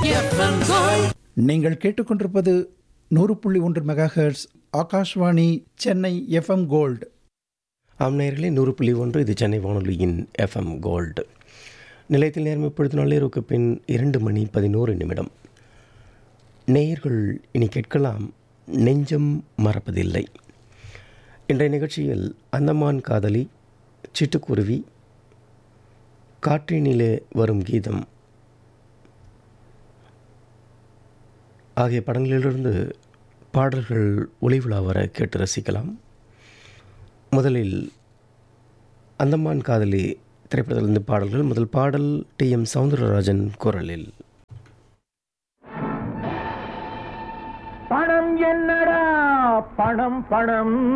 FM gold நீங்கள் கேட்டுக்கொண்டிருப்பது நூறு புள்ளி ஒன்று megahertz Akashvani Chennai FM gold ஆம் நேயர்களே நூறு புள்ளி ஒன்று இது சென்னை வானொலியின் எஃப்எம் கோல்டு நிலையத்தில் நேரம் இப்பொழுது நள்ளிரவுக்கு பின் இரண்டு மணி பதினோரு நிமிடம் நேயர்கள் இனி கேட்கலாம் நெஞ்சம் மறப்பதில்லை இன்றைய நிகழ்ச்சியில் அந்தமான் காதலி சிட்டுக்குருவி காற்றினிலே வரும் கீதம் ஆகிய படங்களிலிருந்து பாடல்கள் ஒளிவிழா வர கேட்டு ரசிக்கலாம் முதலில் அந்தமான் காதலி திரைப்படத்திலிருந்து பாடல்கள் முதல் பாடல் டி எம் சவுந்தரராஜன் குரலில் பணம் என்னடா பணம் பணம்